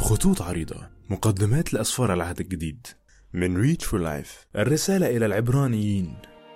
خطوط عريضة مقدمات لأسفار العهد الجديد من ريتش فور لايف الرسالة إلى العبرانيين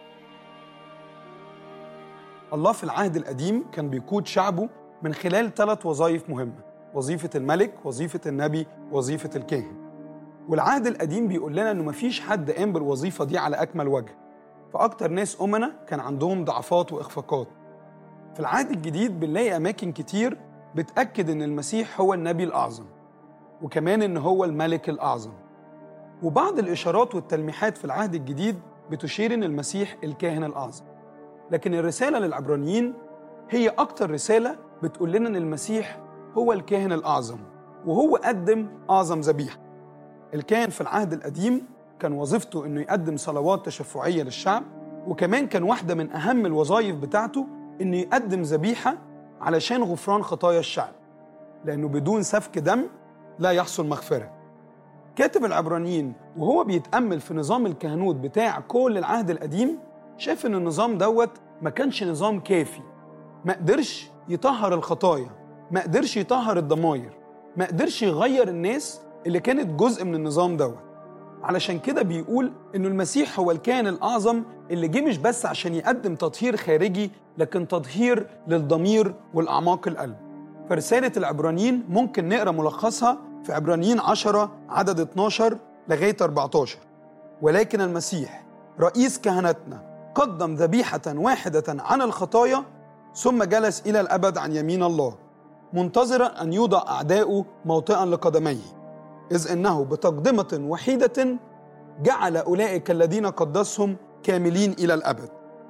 الله في العهد القديم كان بيقود شعبه من خلال ثلاث وظائف مهمة وظيفة الملك وظيفة النبي وظيفة الكاهن والعهد القديم بيقول لنا انه مفيش حد قام بالوظيفة دي على أكمل وجه فأكتر ناس أمنا كان عندهم ضعفات وإخفاقات في العهد الجديد بنلاقي أماكن كتير بتأكد إن المسيح هو النبي الأعظم وكمان إن هو الملك الأعظم وبعض الإشارات والتلميحات في العهد الجديد بتشير إن المسيح الكاهن الأعظم لكن الرسالة للعبرانيين هي أكتر رسالة بتقول لنا إن المسيح هو الكاهن الأعظم وهو قدم أعظم ذبيحة الكاهن في العهد القديم كان وظيفته إنه يقدم صلوات تشفعية للشعب وكمان كان واحدة من أهم الوظائف بتاعته إنه يقدم ذبيحة علشان غفران خطايا الشعب لأنه بدون سفك دم لا يحصل مغفرة كاتب العبرانيين وهو بيتأمل في نظام الكهنوت بتاع كل العهد القديم شاف إن النظام دوت ما كانش نظام كافي ما قدرش يطهر الخطايا ما قدرش يطهر الضماير ما قدرش يغير الناس اللي كانت جزء من النظام دوت علشان كده بيقول إنه المسيح هو الكائن الأعظم اللي جه مش بس عشان يقدم تطهير خارجي لكن تطهير للضمير والأعماق القلب فرسالة العبرانيين ممكن نقرأ ملخصها في عبرانيين 10 عدد 12 لغاية 14 ولكن المسيح رئيس كهنتنا قدم ذبيحة واحدة عن الخطايا ثم جلس إلى الأبد عن يمين الله منتظرا أن يوضع أعداؤه موطئا لقدميه إذ إنه بتقدمة وحيدة جعل أولئك الذين قدسهم كاملين إلى الأبد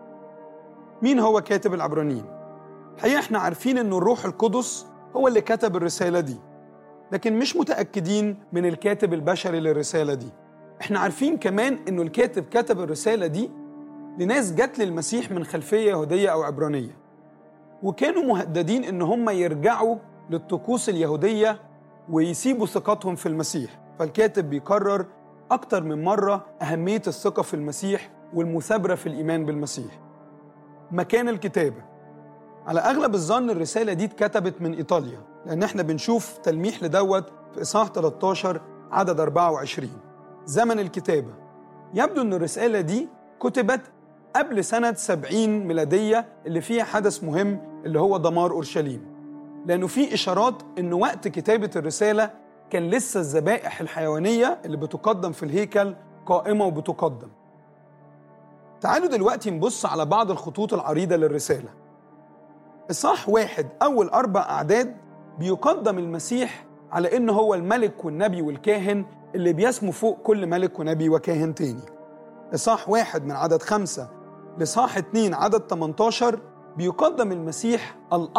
مين هو كاتب العبرانيين؟ الحقيقة احنا عارفين أن الروح القدس هو اللي كتب الرسالة دي لكن مش متأكدين من الكاتب البشري للرسالة دي احنا عارفين كمان أنه الكاتب كتب الرسالة دي لناس جت للمسيح من خلفية يهودية أو عبرانية وكانوا مهددين أن هم يرجعوا للطقوس اليهودية ويسيبوا ثقتهم في المسيح فالكاتب بيكرر أكتر من مرة أهمية الثقة في المسيح والمثابرة في الإيمان بالمسيح مكان الكتابة على أغلب الظن الرسالة دي اتكتبت من إيطاليا لأن احنا بنشوف تلميح لدوت في إصحاح 13 عدد 24 زمن الكتابة يبدو أن الرسالة دي كتبت قبل سنة 70 ميلادية اللي فيها حدث مهم اللي هو دمار أورشليم لأنه في إشارات أن وقت كتابة الرسالة كان لسه الذبائح الحيوانية اللي بتقدم في الهيكل قائمة وبتقدم تعالوا دلوقتي نبص على بعض الخطوط العريضة للرسالة إصحاح واحد أول أربع أعداد بيقدم المسيح على إنه هو الملك والنبي والكاهن اللي بيسمو فوق كل ملك ونبي وكاهن تاني إصحاح واحد من عدد خمسة لإصحاح اتنين عدد 18 بيقدم المسيح